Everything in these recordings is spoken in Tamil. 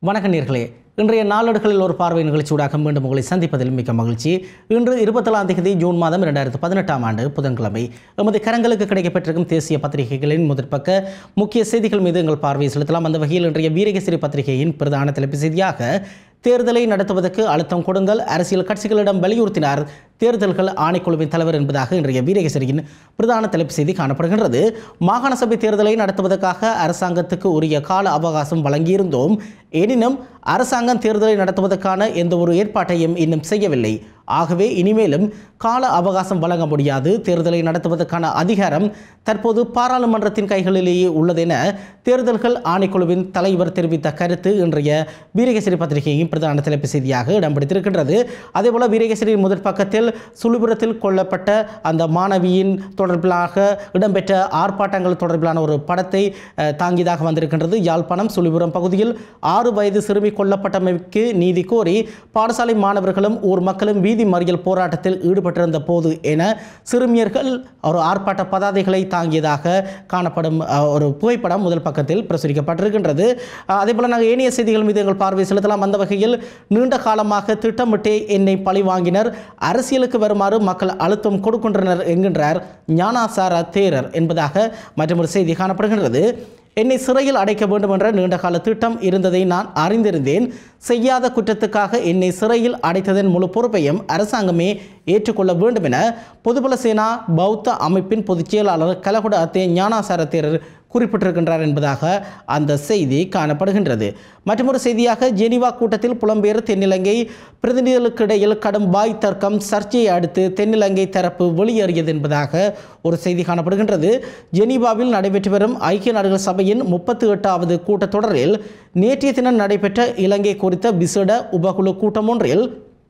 வணக்க நேர்களே இன்றைய நாளேடுகளில் ஒரு பார்வை நிகழ்ச்சியூடாக மீண்டும் உங்களை சந்திப்பதில் மிக்க மகிழ்ச்சி இன்று இருபத்தேழாம் தேதி ஜூன் மாதம் இரண்டாயிரத்து பதினெட்டாம் ஆண்டு புதன்கிழமை எமது கரங்களுக்கு கிடைக்கப்பெற்றிருக்கும் தேசிய பத்திரிகைகளின் முதற்பக்க முக்கிய செய்திகள் மீது எங்கள் பார்வையை செலுத்தலாம் அந்த வகையில் இன்றைய வீரகேசரி பத்திரிகையின் பிரதான தலைப்பு செய்தியாக தேர்தலை நடத்துவதற்கு அழுத்தம் கொடுங்கள் அரசியல் கட்சிகளிடம் வலியுறுத்தினார் தேர்தல்கள் ஆணைக்குழுவின் தலைவர் என்பதாக இன்றைய வீரகேசரியின் பிரதான தலைப்பு செய்தி காணப்படுகின்றது மாகாண சபை தேர்தலை நடத்துவதற்காக அரசாங்கத்துக்கு உரிய கால அவகாசம் வழங்கியிருந்தோம் எனினும் அரசாங்கம் தேர்தலை நடத்துவதற்கான எந்த ஒரு ஏற்பாட்டையும் இன்னும் செய்யவில்லை ஆகவே இனிமேலும் கால அவகாசம் வழங்க முடியாது தேர்தலை நடத்துவதற்கான அதிகாரம் தற்போது பாராளுமன்றத்தின் கைகளிலேயே உள்ளதென தேர்தல்கள் ஆணைக்குழுவின் தலைவர் தெரிவித்த கருத்து இன்றைய வீரகேசரி பத்திரிகையின் பிரதான தலைப்பு செய்தியாக இடம் பிடித்திருக்கின்றது அதேபோல வீரகேசரியின் முதற் பக்கத்தில் சுழிபுரத்தில் கொல்லப்பட்ட அந்த மாணவியின் தொடர்பிலாக இடம்பெற்ற ஆர்ப்பாட்டங்கள் தொடர்பிலான ஒரு படத்தை அஹ், தாங்கியதாக வந்திருக்கின்றது யாழ்ப்பாணம் சுழிபுரம் பகுதியில் ஆறு வயது சிறுமி கொல்லப்பட்டமைக்கு நீதி கோரி பாடசாலை மாணவர்களும் ஊர் மக்களும் வீதி மறியல் போராட்டத்தில் ஈடுபட்டிருந்த போது என சிறுமியர்கள் ஒரு ஆர்ப்பாட்ட பதாதைகளை தாங்கியதாக காணப்படும் அஹ், ஒரு புகைப்படம் முதல் பக்கத்தில் பிரசுரிக்கப்பட்டிருக்கின்றது அஹ், அதேபோல நாங்கள் ஏனைய செய்திகள் மீது எங்கள் பார்வை செலுத்தலாம் அந்த வகையில் நீண்ட காலமாக திட்டமிட்டே என்னை பழி வாங்கினர் அரசியலுக்கு வருமாறு மக்கள் அழுத்தம் கொடுக்கின்றனர் என்கின்றார் ஞானாசார தேரர் என்பதாக மற்றொரு செய்தி காணப்படுகின்றது என்னை சிறையில் அடைக்க வேண்டும் என்ற நீண்டகால திட்டம் இருந்ததை நான் அறிந்திருந்தேன் செய்யாத குற்றத்துக்காக என்னை சிறையில் அடைத்ததன் முழு பொறுப்பையும் அரசாங்கமே ஏற்றுக்கொள்ள வேண்டும் என பொதுபல சேனா பௌத்த அமைப்பின் பொதுச் செயலாளர் கலகுட அத்தே ஞானாசார தேரர் குறிப்பிட்டிருக்கின்றார் என்பதாக அந்த செய்தி காணப்படுகின்றது மற்றொரு செய்தியாக ஜெனீவா கூட்டத்தில் புலம்பெயர் தென்னிலங்கை பிரதிநிதிகளுக்கு இடையில் கடும் வாய் தர்க்கம் சர்ச்சையை அடுத்து தென்னிலங்கை தரப்பு வெளியேறியது என்பதாக ஒரு செய்தி காணப்படுகின்றது ஜெனீவாவில் நடைபெற்று வரும் ஐக்கிய நாடுகள் சபையின் முப்பத்தி எட்டாவது கூட்டத்தொடரில் நேற்றைய தினம் நடைபெற்ற இலங்கை குறித்த விசேட உபகுழு கூட்டம் ஒன்றில்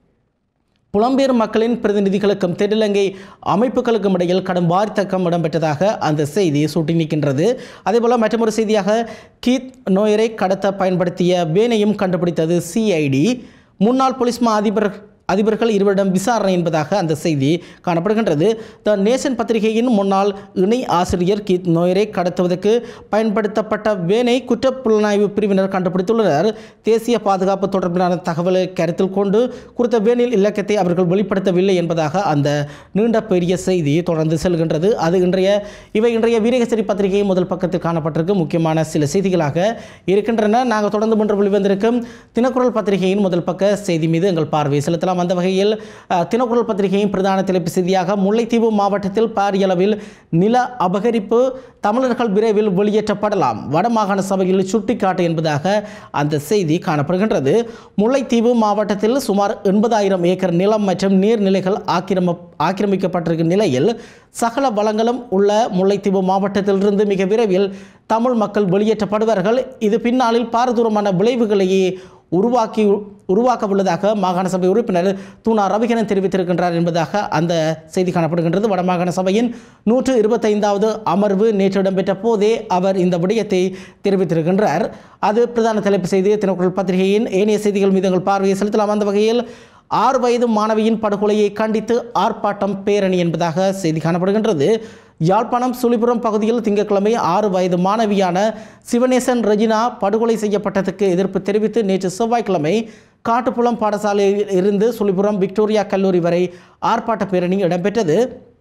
புலம்பெயர் மக்களின் பிரதிநிதிகளுக்கும் தென்னிலங்கை அமைப்புகளுக்கும் இடையில் கடும் வார்த்தக்கம் இடம்பெற்றதாக அந்த செய்தி சுட்டி நிற்கின்றது அதேபோல் மற்றொரு செய்தியாக கீத் நோயரை கடத்த பயன்படுத்திய வேனையும் கண்டுபிடித்தது சிஐடி முன்னாள் போலீஸ் மா அதிபர் அதிபர்கள் இருவரிடம் விசாரணை என்பதாக அந்த செய்தி காணப்படுகின்றது த நேஷன் பத்திரிகையின் முன்னாள் இணை ஆசிரியர் கீத் நோயரை கடத்துவதற்கு பயன்படுத்தப்பட்ட வேனை குற்றப்புலனாய்வு பிரிவினர் கண்டுபிடித்துள்ளனர் தேசிய பாதுகாப்பு தொடர்பிலான தகவலை கருத்தில் கொண்டு குறித்த வேனில் இலக்கத்தை அவர்கள் வெளிப்படுத்தவில்லை என்பதாக அந்த நீண்ட பெரிய செய்தி தொடர்ந்து செல்கின்றது அது இன்றைய இவை இன்றைய வீரகேசரி பத்திரிகையின் முதல் பக்கத்தில் காணப்பட்டிருக்கும் முக்கியமான சில செய்திகளாக இருக்கின்றன நாங்கள் தொடர்ந்து முன்று வெளிவந்திருக்கும் தினக்குரல் பத்திரிகையின் முதல் பக்க செய்தி மீது எங்கள் பார்வையை செலுத்தலாம் அந்த வகையில் அஹ், தினக்குரல் பத்திரிகையின் பிரதான தலைப்பு செய்தியாக முல்லைத்தீவு மாவட்டத்தில் பாரியளவில் நில அபகரிப்பு தமிழர்கள் விரைவில் வெளியேற்றப்படலாம் வடமாகாண சபையில் சுட்டிக்காட்டு என்பதாக அந்த செய்தி காணப்படுகின்றது முல்லைத்தீவு மாவட்டத்தில் சுமார் எண்பதாயிரம் ஏக்கர் நிலம் மற்றும் நீர்நிலைகள் ஆக்கிரம ஆக்கிரமிக்கப்பட்டிருக்கும் நிலையில் சகல வளங்களும் உள்ள முல்லைத்தீவு மாவட்டத்திலிருந்து மிக விரைவில் தமிழ் மக்கள் வெளியேற்றப்படுவார்கள் இது பின்னாளில் பாரதூரமான விளைவுகளையே உருவாக்கி உருவாக்க உள்ளதாக மாகாண சபை உறுப்பினர் தூணா ரவிகரன் தெரிவித்திருக்கின்றார் என்பதாக அந்த செய்தி காணப்படுகின்றது வடமாகாண சபையின் நூற்று இருபத்தைந்தாவது அமர்வு நேற்று இடம்பெற்ற போதே அவர் இந்த விடயத்தை தெரிவித்திருக்கின்றார் அது பிரதான தலைப்பு செய்தி தினக்குரல் பத்திரிகையின் ஏனைய செய்திகள் மீது எங்கள் பார்வையை செலுத்தலாம் அந்த வகையில் ஆறு வயது மாணவியின் படுகொலையை கண்டித்து ஆர்ப்பாட்டம் பேரணி என்பதாக செய்தி காணப்படுகின்றது யாழ்ப்பாணம் சுழிபுரம் பகுதியில் திங்கட்கிழமை ஆறு வயது மாணவியான சிவனேசன் ரெஜினா படுகொலை செய்யப்பட்டதுக்கு எதிர்ப்பு தெரிவித்து நேற்று செவ்வாய்க்கிழமை காட்டுப்புலம் பாடசாலையில் இருந்து சுழிபுரம் விக்டோரியா கல்லூரி வரை ஆர்ப்பாட்ட பேரணி இடம்பெற்றது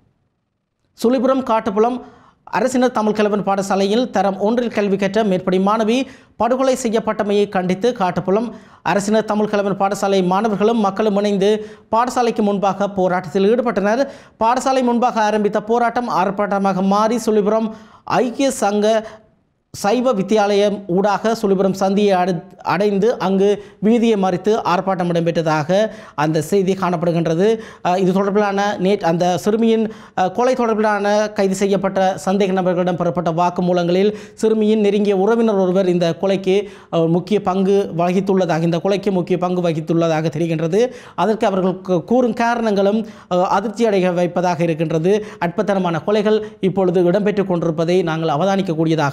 சுழிபுரம் காட்டுப்புலம் அரசினர் தமிழ் கலவன் பாடசாலையில் தரம் ஒன்றில் கல்வி கற்ற மேற்படி மாணவி படுகொலை செய்யப்பட்டமையை கண்டித்து காட்டுப்புலம் அரசினர் தமிழ் கலவன் பாடசாலை மாணவர்களும் மக்களும் இணைந்து பாடசாலைக்கு முன்பாக போராட்டத்தில் ஈடுபட்டனர் பாடசாலை முன்பாக ஆரம்பித்த போராட்டம் ஆர்ப்பாட்டமாக மாறி சுழிபுரம் ஐக்கிய சங்க சைவ வித்தியாலயம் ஊடாக சுழிபுரம் சந்தியை அடு அடைந்து அங்கு வீதியை மறித்து ஆர்ப்பாட்டம் இடம்பெற்றதாக அந்த செய்தி காணப்படுகின்றது அஹ், இது தொடர்பிலான நேட் அந்த சிறுமியின் அஹ், கொலை தொடர்பிலான கைது செய்யப்பட்ட சந்தேக நபர்களிடம் பெறப்பட்ட வாக்குமூலங்களில் சிறுமியின் நெருங்கிய உறவினர் ஒருவர் இந்த கொலைக்கு அஹ், முக்கிய பங்கு வகித்துள்ளதாக இந்த கொலைக்கு முக்கிய பங்கு வகித்துள்ளதாக தெரிகின்றது அதற்கு அவர்கள் கூ- கூறும் காரணங்களும் அஹ், அதிர்ச்சி அடைய வைப்பதாக இருக்கின்றது அற்பத்தனமான கொலைகள் இப்பொழுது இடம்பெற்றுக் கொண்டிருப்பதை நாங்கள் அவதானிக்கக்கூடியதாகவும் இருக்கின்றது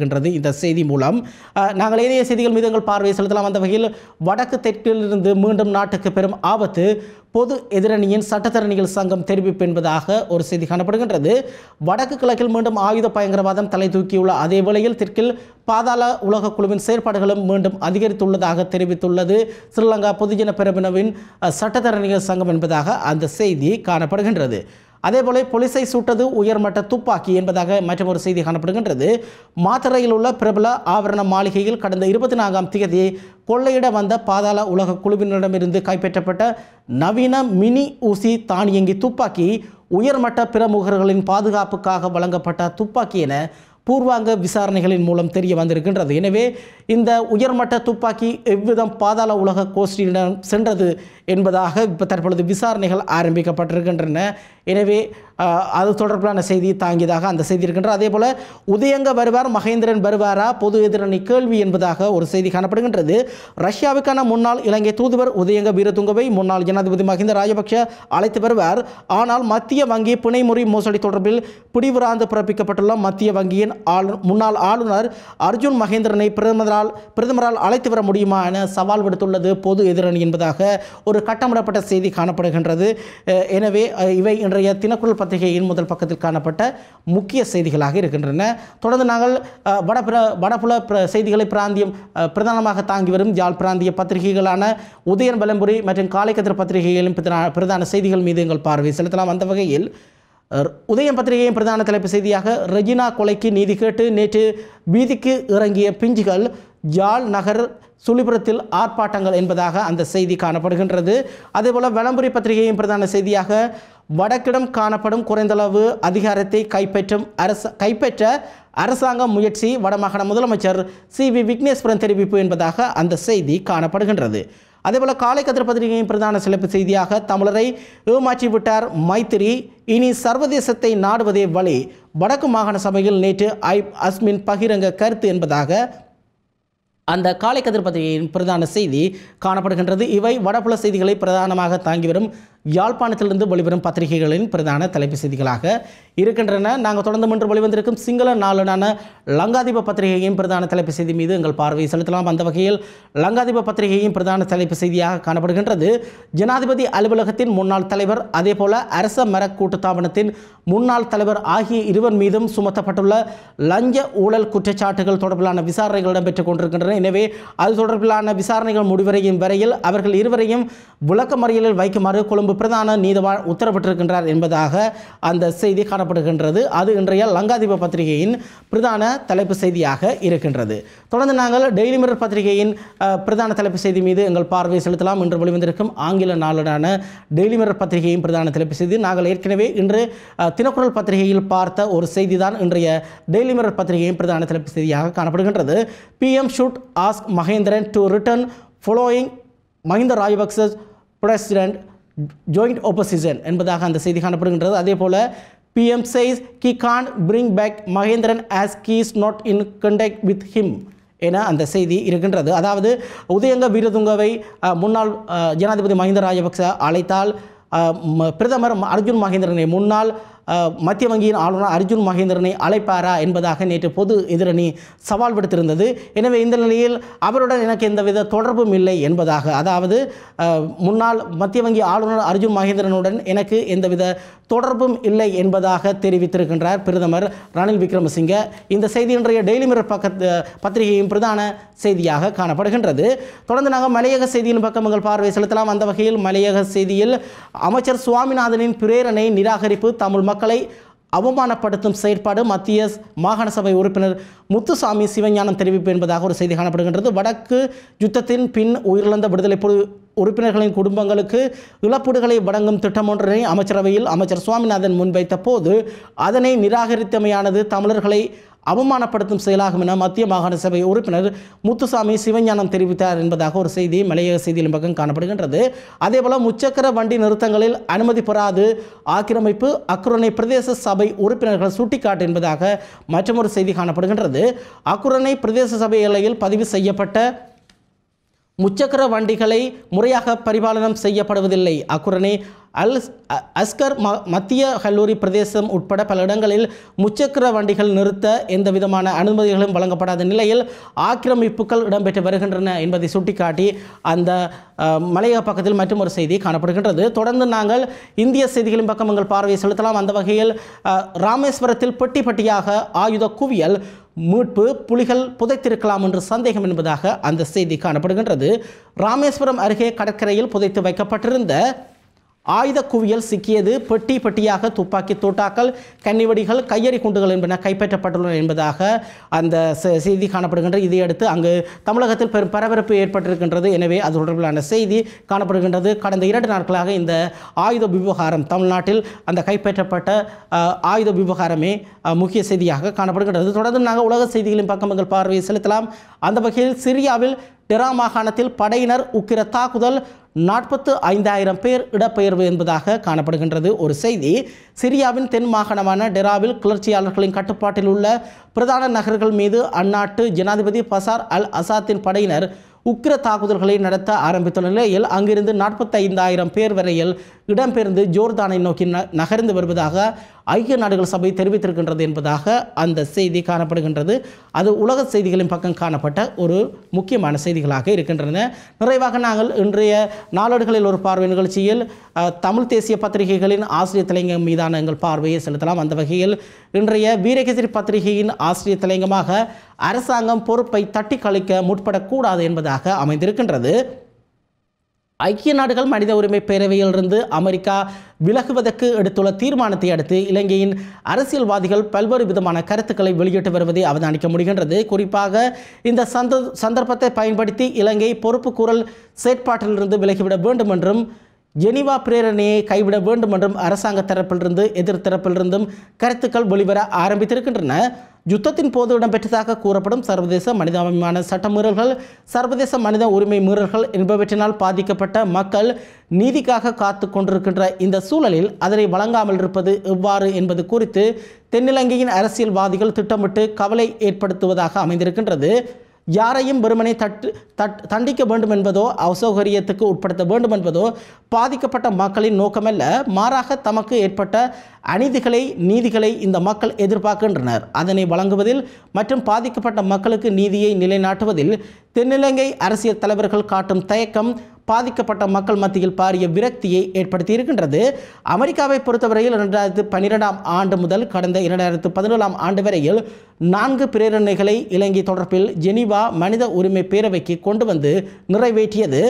காணப்படுகின்றது இந்த செய்தி மூலம் அஹ், நாங்கள் ஏனைய செய்திகள் மீது எங்கள் பார்வை செலுத்தலாம் அந்த வகையில் வடக்கு தெற்கிலிருந்து மீண்டும் நாட்டுக்கு பெரும் ஆபத்து பொது எதிரணியின் சட்டத்தரணிகள் சங்கம் தெரிவிப்பு என்பதாக ஒரு செய்தி காணப்படுகின்றது வடக்கு கிழக்கில் மீண்டும் ஆயுத பயங்கரவாதம் தலை தூக்கியுள்ள அதே வேளையில் தெற்கில் பாதாள உலக குழுவின் செயற்பாடுகளும் மீண்டும் அதிகரித்துள்ளதாக தெரிவித்துள்ளது ஸ்ரீலங்கா பொதுஜன பெரமுனவின் அஹ், சட்டத்தரணிகள் சங்கம் என்பதாக அந்த செய்தி காணப்படுகின்றது அதேபோல போலீஸை சுட்டது உயர்மட்ட துப்பாக்கி என்பதாக மற்றொரு செய்தி காணப்படுகின்றது மாத்தறையில் உள்ள பிரபல ஆவரண மாளிகையில் கடந்த இருபத்தி நான்காம் தேதி கொள்ளையிட வந்த பாதாள உலக குழுவினரிடமிருந்து கைப்பற்றப்பட்ட நவீன மினி ஊசி தானியங்கி துப்பாக்கி உயர்மட்ட பிரமுகர்களின் பாதுகாப்புக்காக வழங்கப்பட்ட துப்பாக்கி என பூர்வாங்க விசாரணைகளின் மூலம் தெரிய வந்திருக்கின்றது எனவே இந்த உயர்மட்ட துப்பாக்கி எவ்விதம் பாதாள உலக கோஷ்டியிடம் சென்றது என்பதாக இப்போ தற்பொழுது விசாரணைகள் ஆரம்பிக்கப்பட்டிருக்கின்றன எனவே ஆஹ், அது தொடர்பான செய்தி தாங்கியதாக அந்த செய்தி இருக்கின்றது அதே போல உதயங்க வருவார் மகேந்திரன் வருவாரா பொது எதிரணி கேள்வி என்பதாக ஒரு செய்தி காணப்படுகின்றது ரஷ்யாவுக்கான முன்னாள் இலங்கை தூதுவர் உதயங்க வீரதுங்கவை முன்னாள் ஜனாதிபதி மஹிந்த ராஜபக்ஷ அழைத்து வருவார் ஆனால் மத்திய வங்கி பிணைமுறை மோசடி தொடர்பில் பிடிவுராந்து பிறப்பிக்கப்பட்டுள்ள மத்திய வங்கியின் ஆளு முன்னாள் ஆளுநர் அர்ஜுன் மகேந்திரனை பிரதமரால் பிரதமரால் அழைத்து வர முடியுமா என சவால் விடுத்துள்ளது பொது எதிரணி என்பதாக ஒரு கட்டமிடப்பட்ட செய்தி காணப்படுகின்றது அஹ் எனவே அஹ் இவை இன்றைய தினக்குரல் பத்திரிகையின் முதல் பக்கத்தில் காணப்பட்ட முக்கிய செய்திகளாக இருக்கின்றன தொடர்ந்து நாங்கள் அஹ், வடபிர வடபுல பிர- செய்திகளை பிராந்தியம் அஹ், பிரதானமாக தாங்கி வரும் யாழ் பிராந்திய பத்திரிகைகளான உதயன் பலம்புரி மற்றும் காலைக்கதிர் பத்திரிகைகளின் பிரதான பிரதான செய்திகள் மீது எங்கள் பார்வை செலுத்தலாம் அந்த வகையில் அஹ், உதயம் பத்திரிகையின் பிரதான தலைப்பு செய்தியாக ரெஜினா கொலைக்கு நீதி கேட்டு நேற்று வீதிக்கு இறங்கிய பிஞ்சுகள் யாழ் நகர் சுழிபுரத்தில் ஆர்ப்பாட்டங்கள் என்பதாக அந்த செய்தி காணப்படுகின்றது அதேபோல் வலம்புரி பத்திரிகையின் பிரதான செய்தியாக வடக்கிடம் காணப்படும் குறைந்தளவு அதிகாரத்தை கைப்பற்றும் அரச கைப்பற்ற அரசாங்க முயற்சி வடமாகாண முதலமைச்சர் சி வி விக்னேஸ்வரன் தெரிவிப்பு என்பதாக அந்த செய்தி காணப்படுகின்றது அதேபோல காலை கதிர் பத்திரிகையின் பிரதான சிறப்பு செய்தியாக தமிழரை ஏமாற்றி விட்டார் மைத்திரி இனி சர்வதேசத்தை நாடுவதே வழி வடக்கு மாகாண சபையில் நேற்று ஐ அஸ்மின் பகிரங்க கருத்து என்பதாக அந்த காலை கதிர் பத்திரிகையின் பிரதான செய்தி காணப்படுகின்றது இவை வடபுல செய்திகளை பிரதானமாக தாங்கி வரும் யாழ்ப்பாணத்திலிருந்து வெளிவரும் பத்திரிகைகளின் பிரதான தலைப்பு செய்திகளாக இருக்கின்றன நாங்கள் தொடர்ந்து முன்று வெளிவந்திருக்கும் சிங்கள நாளனான லங்காதீப பத்திரிகையின் பிரதான தலைப்பு செய்தி மீது எங்கள் பார்வையை செலுத்தலாம் அந்த வகையில் லங்காதீப பத்திரிகையின் பிரதான தலைப்பு செய்தியாக காணப்படுகின்றது ஜனாதிபதி அலுவலகத்தின் முன்னாள் தலைவர் அதேபோல அரச மர கூட்டுத்தாபனத்தின் முன்னாள் தலைவர் ஆகிய இருவர் மீதும் சுமத்தப்பட்டுள்ள லஞ்ச ஊழல் குற்றச்சாட்டுகள் தொடர்பிலான விசாரணைகள் இடம்பெற்றுக் கொண்டிருக்கின்றன எனவே அது தொடர்பிலான விசாரணைகள் முடிவடையும் வரையில் அவர்கள் இருவரையும் விளக்கமறியலில் வைக்குமாறு கொழும்பு பிரதான நீதவான் உத்தரவிட்டிருக்கின்றார் என்பதாக அந்த செய்தி காணப்படுகின்றது அது இன்றைய லங்காதீப பத்திரிகையின் பிரதான தலைப்பு செய்தியாக இருக்கின்றது தொடர்ந்து நாங்கள் டெய்லி மிரர் பத்திரிகையின் அஹ், பிரதான தலைப்பு செய்தி மீது எங்கள் பார்வையை செலுத்தலாம் இன்று வெளிவந்திருக்கும் ஆங்கில நாளுடான டெய்லி மிரர் பத்திரிகையின் பிரதான தலைப்பு செய்தி நாங்கள் ஏற்கனவே இன்று அஹ், தினக்குரல் பத்திரிகையில் பார்த்த ஒரு செய்தி தான் இன்றைய டெய்லி மிரர் பத்திரிகையின் பிரதான தலைப்பு செய்தியாக காணப்படுகின்றது PM should ask Mahendran to return following Mahinda Rajapaksa president joint opposition என்பதாக அந்த செய்தி காணப்படுகின்றது அதே போல PM says he can't bring back Mahendran as he is not in contact with him என அந்த செய்தி இருக்கின்றது அதாவது உதயங்க வீரதுங்கவை அஹ், முன்னாள் அஹ், ஜனாதிபதி மஹிந்த ராஜபக்ச அழைத்தால் அஹ், ம- பிரதமர் அர்ஜுன் மகேந்திரனை முன்னாள் அஹ், மத்திய வங்கியின் ஆளுநர் அர்ஜுன் மகேந்திரனை அழைப்பாரா என்பதாக நேற்று பொது எதிரணி சவால் விடுத்திருந்தது எனவே இந்த நிலையில் அவருடன் எனக்கு எந்தவித தொடர்பும் இல்லை என்பதாக அதாவது அஹ், முன்னாள் மத்திய வங்கி ஆளுநர் அர்ஜுன் மகேந்திரனுடன் எனக்கு எந்தவித தொடர்பும் இல்லை என்பதாக தெரிவித்திருக்கின்றார் பிரதமர் ரணில் விக்ரமசிங்க இந்த செய்தி இன்றைய டெய்லி மிரர் பக்கத்து பத்திரிகையின் பிரதான செய்தியாக காணப்படுகின்றது தொடர்ந்து நாங்கள் மலையக செய்தியின் பக்கம் எங்கள் பார்வை செலுத்தலாம் அந்த வகையில் மலையக செய்தியில் அமைச்சர் சுவாமிநாதனின் பிரேரணை நிராகரிப்பு தமிழ் மக்களை அவமானப்படுத்தும் செயற்பாடு மத்திய மாகாண சபை உறுப்பினர் முத்துசாமி சிவஞானம் தெரிவிப்பு என்பதாக ஒரு செய்தி காணப்படுகின்றது வடக்கு யுத்தத்தின் பின் உயிரிழந்த விடுதலை புலி உறுப்பினர்களின் குடும்பங்களுக்கு இழப்பீடுகளை வழங்கும் திட்டம் ஒன்றினை அமைச்சரவையில் அமைச்சர் சுவாமிநாதன் முன்வைத்த போது அதனை நிராகரித்தமையானது தமிழர்களை அவமானப்படுத்தும் செயலாகும் என மத்திய மாகாண சபை உறுப்பினர் முத்துசாமி சிவஞானம் தெரிவித்தார் என்பதாக ஒரு செய்தி மலையக செய்தியின் பக்கம் காணப்படுகின்றது அதேபோல முச்சக்கர வண்டி நிறுத்தங்களில் அனுமதி பெறாது ஆக்கிரமிப்பு அக்குரணை பிரதேச சபை உறுப்பினர்கள் சுட்டிக்காட்டு என்பதாக மற்றொரு செய்தி காணப்படுகின்றது அக்குரணை பிரதேச சபை எல்லையில் பதிவு செய்யப்பட்ட முச்சக்கர வண்டிகளை முறையாக பரிபாலனம் செய்யப்படுவதில்லை அக்குரணை அல் அ- அஸ்கர் ம மத்திய கல்லூரி பிரதேசம் உட்பட பல இடங்களில் முச்சக்கர வண்டிகள் நிறுத்த எந்த விதமான அனுமதிகளும் வழங்கப்படாத நிலையில் ஆக்கிரமிப்புகள் இடம்பெற்று வருகின்றன என்பதை சுட்டிக்காட்டி அந்த அஹ், மலையக பக்கத்தில் மற்றும் ஒரு செய்தி காணப்படுகின்றது தொடர்ந்து நாங்கள் இந்திய செய்திகளின் பக்கம் எங்கள் பார்வையை செலுத்தலாம் அந்த வகையில் அஹ், ராமேஸ்வரத்தில் பெட்டி பெட்டியாக ஆயுத குவியல் மீட்பு புலிகள் புதைத்திருக்கலாம் என்று சந்தேகம் என்பதாக அந்த செய்தி காணப்படுகின்றது ராமேஸ்வரம் அருகே கடற்கரையில் புதைத்து வைக்கப்பட்டிருந்த ஆயுத குவியல் சிக்கியது பெட்டி பெட்டியாக துப்பாக்கி தோட்டாக்கள் கன்னிவடிகள் கையெறி குண்டுகள் என்பன கைப்பற்றப்பட்டுள்ளன என்பதாக அந்த செ- செய்தி காணப்படுகின்றது இதையடுத்து அங்கு தமிழகத்தில் பெரும் பரபரப்பு ஏற்பட்டிருக்கின்றது எனவே அது தொடர்பிலான செய்தி காணப்படுகின்றது கடந்த இரண்டு நாட்களாக இந்த ஆயுத விவகாரம் தமிழ்நாட்டில் அந்த கைப்பற்றப்பட்ட அஹ், ஆயுத விவகாரமே அஹ், முக்கிய செய்தியாக காணப்படுகின்றது தொடர்ந்து நாங்கள் உலக செய்திகளின் பக்கம் எங்கள் பார்வையை செலுத்தலாம் அந்த வகையில் சிரியாவில் டெரா மாகாணத்தில் படையினர் உக்கிர தாக்குதல் நாற்பத்து ஐந்தாயிரம் பேர் இடப்பெயர்வு என்பதாக காணப்படுகின்றது ஒரு செய்தி சிரியாவின் தென் மாகாணமான டெராவில் கிளர்ச்சியாளர்களின் கட்டுப்பாட்டில் உள்ள பிரதான நகர்கள் மீது அந்நாட்டு ஜனாதிபதி பசார் அல் அசாத்தின் படையினர் உக்கிர தாக்குதல்களை நடத்த ஆரம்பித்துள்ள நிலையில் அங்கிருந்து நாற்பத்தைந்தாயிரம் பேர் வரையில் இடம்பெயர்ந்து ஜோர்தானை நோக்கி ந- நகர்ந்து வருவதாக ஐக்கிய நாடுகள் சபை தெரிவித்திருக்கின்றது என்பதாக அந்த செய்தி காணப்படுகின்றது அது உலக செய்திகளின் பக்கம் காணப்பட்ட ஒரு முக்கியமான செய்திகளாக இருக்கின்றன நிறைவாக நாங்கள் இன்றைய நாளேடுகளில் ஒரு பார்வை நிகழ்ச்சியில் அஹ், தமிழ் தேசிய பத்திரிகைகளின் ஆசிரியர் தலைங்கம் மீதான எங்கள் பார்வையை செலுத்தலாம் அந்த வகையில் இன்றைய வீரகேசரி பத்திரிகையின் ஆசிரியர் தலைங்கமாக அரசாங்கம் பொறுப்பை தட்டி கழிக்க முற்படக்கூடாது என்பதாக அமைந்திருக்கின்றது ஐக்கிய நாடுகள் மனித உரிமை பேரவையிலிருந்து அமெரிக்கா விலகுவதற்கு எடுத்துள்ள தீர்மானத்தை அடுத்து இலங்கையின் அரசியல்வாதிகள் பல்வேறு விதமான கருத்துக்களை வெளியிட்டு வருவதை அவதானிக்க முடிகின்றது குறிப்பாக இந்த சந்த சந்தர்ப்பத்தை பயன்படுத்தி இலங்கை பொறுப்புக்கூறல் செயற்பாட்டிலிருந்து விலகிவிட வேண்டும் என்றும் ஜெனீவா பிரேரணையை கைவிட வேண்டும் என்றும் அரசாங்க தரப்பிலிருந்து எதிர் தரப்பிலிருந்தும் கருத்துக்கள் வெளிவர ஆரம்பித்திருக்கின்றன யுத்தத்தின் போது இடம்பெற்றதாக கூறப்படும் சர்வதேச மனிதாபிமான சட்ட மீறல்கள் சர்வதேச மனித உரிமை மீறல்கள் என்பவற்றினால் பாதிக்கப்பட்ட மக்கள் நீதிக்காக காத்து கொண்டிருக்கின்ற இந்த சூழலில் அதனை வழங்காமல் இருப்பது எவ்வாறு என்பது குறித்து தென்னிலங்கையின் அரசியல்வாதிகள் திட்டமிட்டு கவலை ஏற்படுத்துவதாக அமைந்திருக்கின்றது யாரையும் வெறுமனே தட்டு தட் தண்டிக்க வேண்டும் என்பதோ அசௌகரியத்துக்கு உட்படுத்த வேண்டும் என்பதோ பாதிக்கப்பட்ட மக்களின் நோக்கமல்ல மாறாக தமக்கு ஏற்பட்ட அநீதிகளை நீதிகளை இந்த மக்கள் எதிர்பார்க்கின்றனர் அதனை வழங்குவதில் மற்றும் பாதிக்கப்பட்ட மக்களுக்கு நீதியை நிலைநாட்டுவதில் தென்னிலங்கை அரசியல் தலைவர்கள் காட்டும் தயக்கம் பாதிக்கப்பட்ட மக்கள் மத்தியில் பாரிய விரக்தியை ஏற்படுத்தி இருக்கின்றது அமெரிக்காவை பொறுத்தவரையில் இரண்டாயிரத்து பன்னிரெண்டாம் ஆண்டு முதல் கடந்த இரண்டாயிரத்து பதினேழாம் ஆண்டு வரையில் நான்கு பிரேரணைகளை இலங்கை தொடர்பில் ஜெனீவா மனித உரிமை பேரவைக்கு கொண்டு வந்து நிறைவேற்றியது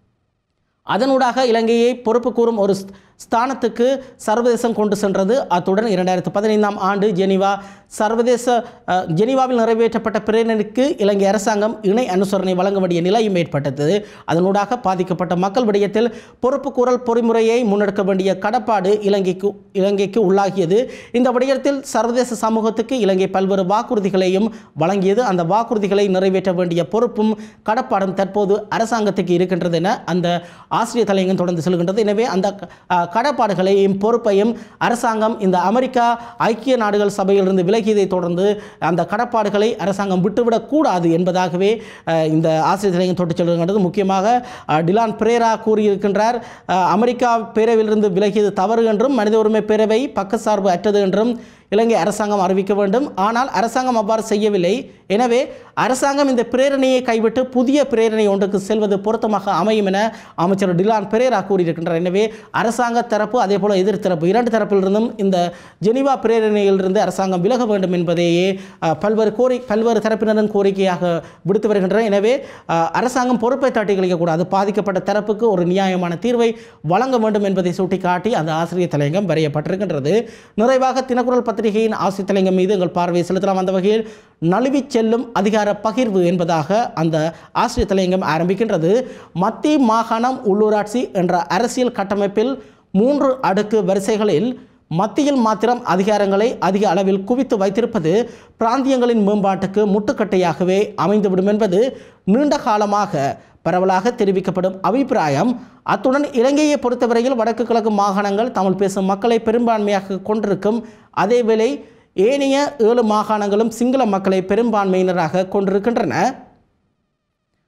அதனூடாக இலங்கையை பொறுப்பு கூறும் ஒரு ஸ்த- ஸ்தானத்துக்கு சர்வதேசம் கொண்டு சென்றது அத்துடன் இரண்டாயிரத்து பதினைந்தாம் ஆண்டு ஜெனீவா சர்வதேச அஹ், ஜெனீவாவில் நிறைவேற்றப்பட்ட பிரேரணைக்கு இலங்கை அரசாங்கம் இணை அனுசரணை வழங்க வேண்டிய நிலையும் ஏற்பட்டது அதனூடாக பாதிக்கப்பட்ட மக்கள் விடயத்தில் பொறுப்பு கூறல் பொறிமுறையை முன்னெடுக்க வேண்டிய கடப்பாடு இலங்கைக்கு இலங்கைக்கு உள்ளாகியது இந்த விடயத்தில் சர்வதேச சமூகத்துக்கு இலங்கை பல்வேறு வாக்குறுதிகளையும் வழங்கியது அந்த வாக்குறுதிகளை நிறைவேற்ற வேண்டிய பொறுப்பும் கடப்பாடும் தற்போது அரசாங்கத்துக்கு இருக்கின்றது என அந்த ஆசிரியர் தலையங்கம் தொடர்ந்து செல்கின்றது எனவே அந்த அஹ், கடப்பாடுகளையும் பொறுப்பையும் அரசாங்கம் இந்த அமெரிக்கா ஐக்கிய நாடுகள் சபையிலிருந்து விலகியதை தொடர்ந்து அந்த கடப்பாடுகளை அரசாங்கம் விட்டுவிடக்கூடாது என்பதாகவே அஹ், இந்த ஆசிரியர் தலையங்கம் தொட்டு செல்கின்றது முக்கியமாக அஹ், டிலான் பிரேரா கூறியிருக்கின்றார் அஹ், அமெரிக்கா பேரவையிலிருந்து விலகியது தவறு என்றும் மனித உரிமை பேரவை பக்கசார்பு அற்றது என்றும் இலங்கை அரசாங்கம் அறிவிக்க வேண்டும் ஆனால் அரசாங்கம் அவ்வாறு செய்யவில்லை எனவே அரசாங்கம் இந்த பிரேரணையை கைவிட்டு புதிய பிரேரணை ஒன்றுக்கு செல்வது பொருத்தமாக அமையும் என அமைச்சர் டிலான் பெரேரா கூறியிருக்கின்றார் எனவே அரசாங்க தரப்பு அதே போல எதிர் தரப்பு இரண்டு தரப்பிலிருந்தும் இந்த ஜெனீவா பிரேரணையிலிருந்து அரசாங்கம் விலக வேண்டும் என்பதையே அஹ், பல்வேறு கோரி பல்வேறு தரப்பினரும் கோரிக்கையாக விடுத்து வருகின்றனர் எனவே அஹ், அரசாங்கம் பொறுப்பை தட்டி கழிக்கக்கூடாது பாதிக்கப்பட்ட தரப்புக்கு ஒரு நியாயமான தீர்வை வழங்க வேண்டும் என்பதை சுட்டிக்காட்டி அந்த ஆசிரியர் தலையங்கம் வரையப்பட்டிருக்கின்றது நிறைவாக தினக்குரல் பத்திரிகையின் ஆசிரியர் தலையங்கம் மீது எங்கள் பார்வையை செலுத்தலாம் அந்த வகையில் நழுவிச் செல்லும் அதிகார பகிர்வு என்பதாக அந்த ஆசிரியர் தலையங்கம் ஆரம்பிக்கின்றது மத்திய மாகாணம் உள்ளூராட்சி என்ற அரசியல் கட்டமைப்பில் மூன்று அடுக்கு வரிசைகளில் மத்தியில் மாத்திரம் அதிகாரங்களை அதிக அளவில் குவித்து வைத்திருப்பது பிராந்தியங்களின் மேம்பாட்டுக்கு முட்டுக்கட்டையாகவே அமைந்துவிடும் என்பது நீண்ட காலமாக பரவலாக தெரிவிக்கப்படும் அபிப்பிராயம் அத்துடன் இலங்கையை பொறுத்தவரையில் வடக்கு கிழக்கு மாகாணங்கள் தமிழ் பேசும் மக்களை பெரும்பான்மையாக கொண்டிருக்கும் அதேவேளை ஏனைய ஏழு மாகாணங்களும் சிங்கள மக்களை பெரும்பான்மையினராக கொண்டிருக்கின்றன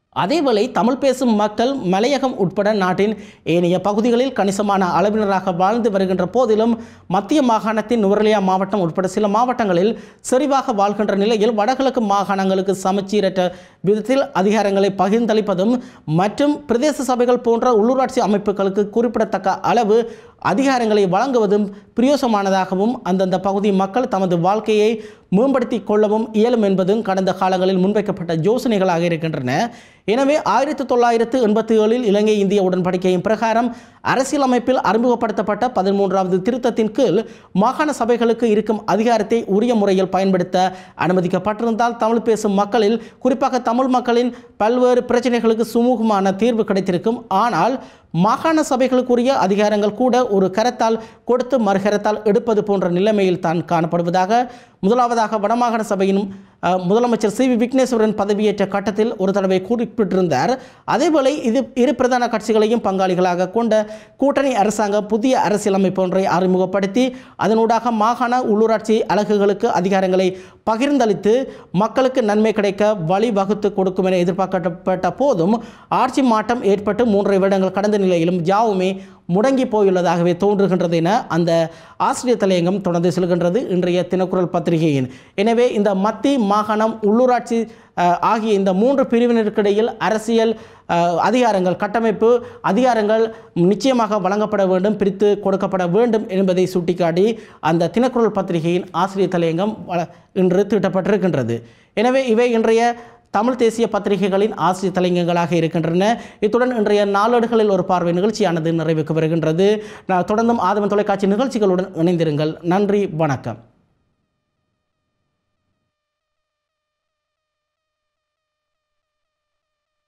அதேவேளை தமிழ் பேசும் மக்கள் மலையகம் உட்பட நாட்டின் ஏனைய பகுதிகளில் கணிசமான அளவினராக வாழ்ந்து வருகின்ற போதிலும் மத்திய மாகாணத்தின் நுவரலியா மாவட்டம் உட்பட சில மாவட்டங்களில் செறிவாக வாழ்கின்ற நிலையில் வடகிழக்கு மாகாணங்களுக்கு சமச்சீரற்ற விதத்தில் அதிகாரங்களை பகிர்ந்தளிப்பதும் மற்றும் பிரதேச சபைகள் போன்ற உள்ளூராட்சி அமைப்புகளுக்கு குறிப்பிடத்தக்க அளவு அதிகாரங்களை வழங்குவதும் பிரியோசமானதாகவும் அந்தந்த பகுதி மக்கள் தமது வாழ்க்கையை மேம்படுத்திக் கொள்ளவும் இயலும் என்பதும் கடந்த காலங்களில் முன்வைக்கப்பட்ட யோசனைகளாக இருக்கின்றன எனவே ஆயிரத்தி தொள்ளாயிரத்து எண்பத்தி ஏழில் இலங்கை இந்திய உடன்படிக்கையின் பிரகாரம் அரசியலமைப்பில் அறிமுகப்படுத்தப்பட்ட பதிமூன்றாவது திருத்தத்தின் கீழ் மாகாண சபைகளுக்கு இருக்கும் அதிகாரத்தை உரிய முறையில் பயன்படுத்த அனுமதிக்கப்பட்டிருந்தால் தமிழ் பேசும் மக்களில் குறிப்பாக தமிழ் மக்களின் பல்வேறு பிரச்சனைகளுக்கு சுமூகமான தீர்வு கிடைத்திருக்கும் ஆனால் மாகாண சபைகளுக்குரிய அதிகாரங்கள் கூட ஒரு கரத்தால் கொடுத்து மறுகரத்தால் எடுப்பது போன்ற நிலைமையில் தான் காணப்படுவதாக முதலாவதாக வடமாகாண சபையின் அஹ், முதலமைச்சர் சி வி விக்னேஸ்வரன் பதவியேற்ற கட்டத்தில் ஒரு தடவை குறிப்பிட்டிருந்தார் அதேவேளை இது இரு பிரதான கட்சிகளையும் பங்காளிகளாக கொண்ட கூட்டணி அரசாங்கம் புதிய அரசியலமைப்பு ஒன்றை அறிமுகப்படுத்தி அதனூடாக மாகாண உள்ளூராட்சி அலகுகளுக்கு அதிகாரங்களை பகிர்ந்தளித்து மக்களுக்கு நன்மை கிடைக்க வழிவகுத்து கொடுக்கும் என எதிர்பார்க்கப்பட்ட போதும் ஆட்சி மாற்றம் ஏற்பட்டு மூன்றரை வருடங்கள் கடந்த நிலையிலும் யாவுமே முடங்கி போயுள்ளதாகவே தோன்றுகின்றது என அந்த ஆசிரியர் தலையங்கம் தொடர்ந்து செல்கின்றது இன்றைய தினக்குரல் பத்திரிகையின் எனவே இந்த மத்தி மாகாணம் உள்ளூராட்சி அஹ், ஆகிய இந்த மூன்று பிரிவினருக்கிடையில் அரசியல் அஹ், அதிகாரங்கள் கட்டமைப்பு அதிகாரங்கள் நிச்சயமாக வழங்கப்பட வேண்டும் பிரித்து கொடுக்கப்பட வேண்டும் என்பதை சுட்டிக்காட்டி அந்த தினக்குரல் பத்திரிகையின் ஆசிரியர் தலையங்கம் வள- இன்று தீட்டப்பட்டிருக்கின்றது எனவே இவை இன்றைய தமிழ் தேசிய பத்திரிகைகளின் ஆசிரியர் தலையங்கங்களாக இருக்கின்றன இத்துடன் இன்றைய நாளேடுகளில் ஒரு பார்வை நிகழ்ச்சியானது நிறைவுக்கு வருகின்றது நான் தொடர்ந்தும் ஆதவன் தொலைக்காட்சி நிகழ்ச்சிகளுடன் இணைந்திருங்கள் நன்றி வணக்கம்